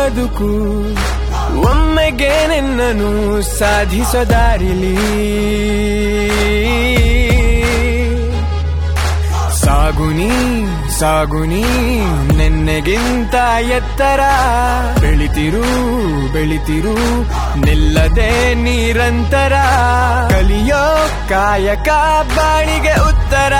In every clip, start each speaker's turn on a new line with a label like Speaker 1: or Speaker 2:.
Speaker 1: ಬದುಕು ಒಮ್ಮೆಗೆ ನಿನ್ನನು ಸಾಧಿಸೋ ದಾರಿಲಿ ಸಾಗುನಿ ಸಾಗುನಿ ನಿನ್ನೆಗಿಂತ ಎತ್ತರ ಬೆಳಿತಿರು ಬೆಳಿತಿರು ನಿಲ್ಲದೆ ನಿರಂತರ ಕಲಿಯೋ ಕಾಯಕ ಬಾಳಿಗೆ ಉತ್ತರ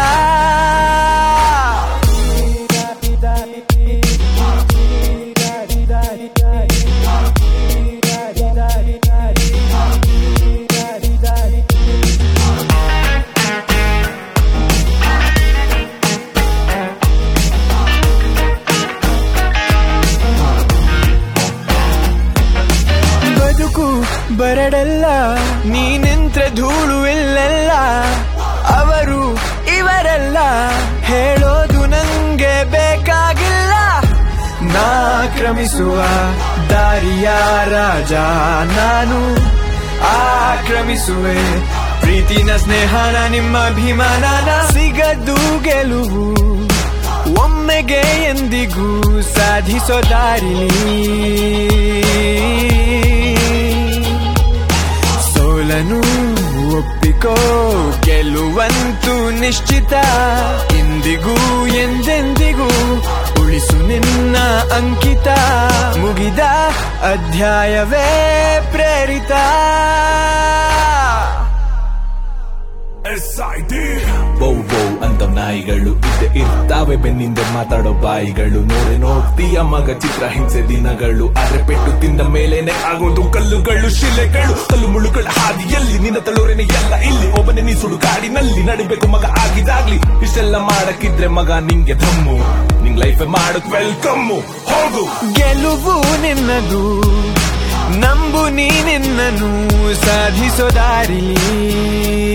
Speaker 1: ಬದುಕು ಬರಡಲ್ಲ ನೀನೆಂತ್ರೆ ಧೂಳು ಇಲ್ಲೆಲ್ಲ ಅವರು ಇವರೆಲ್ಲ ಹೇಳೋದು ನಂಗೆ ಬೇಕಾಗಿಲ್ಲ ನಾ ಕ್ರಮಿಸುವ ದಾರಿಯ ರಾಜ ನಾನು ಆಕ್ರಮಿಸುವೆ ಪ್ರೀತಿನ ಸ್ನೇಹನ ನಿಮ್ಮ ಅಭಿಮಾನನ ಸಿಗದು ಗೆಲುವು ಒಮ್ಮೆಗೆ ಎಂದಿಗೂ ಸಾಧಿಸೋ ದಾರಿಲಿ ಸೋಲನು ಒಪ್ಪಿಕೋ ಗೆಲುವಂತೂ ನಿಶ್ಚಿತ ಇಂದಿಗೂ ಎಂದೆಂದಿಗೂ ಉಳಿಸು ನಿನ್ನ ಅಂಕಿತ ಮುಗಿದ ಅಧ್ಯಾಯವೇ ಪ್ರೇರಿತ
Speaker 2: ಬೌ ಬೌ ಅಂತ ನಾಯಿಗಳು ಇದ್ದೆ ಇರ್ತಾವೆ ಬೆನ್ನಿಂದ ಮಾತಾಡೋ ಬಾಯಿಗಳು ನೋಡೆ ನೋಡ್ತೀಯ ಮಗ ಚಿತ್ರ ಹಿಂಸೆ ದಿನಗಳು ಆದ್ರೆ ಪೆಟ್ಟು ತಿಂದ ಮೇಲೇನೆ ಆಗೋದು ಕಲ್ಲುಗಳು ಶಿಲೆಗಳು ಕಲ್ಲು ಮುಳ್ಳುಗಳ ಹಾದಿಯಲ್ಲಿ ನಿನ್ನ ತಳೋರೆನೆ ಎಲ್ಲ ಇಲ್ಲಿ ಒಬ್ಬನೇ ನೀ ಸುಡು ಕಾಡಿನಲ್ಲಿ ನಡಿಬೇಕು ಮಗ ಆಗಿದಾಗ್ಲಿ ಇಷ್ಟೆಲ್ಲ ಮಾಡಕ್ಕಿದ್ರೆ ಮಗ ನಿಂಗೆ ದಮ್ಮು ನಿಂಗ್ ಲೈಫ್ ಮಾಡಕ್ ವೆಲ್ಕಮ್ಮು ಹೋಗು
Speaker 1: ಗೆಲುವು ನಿನ್ನದು ನಂಬು ನೀ ನಿನ್ನನು ಸಾಧಿಸೋ ದಾರಿಲಿ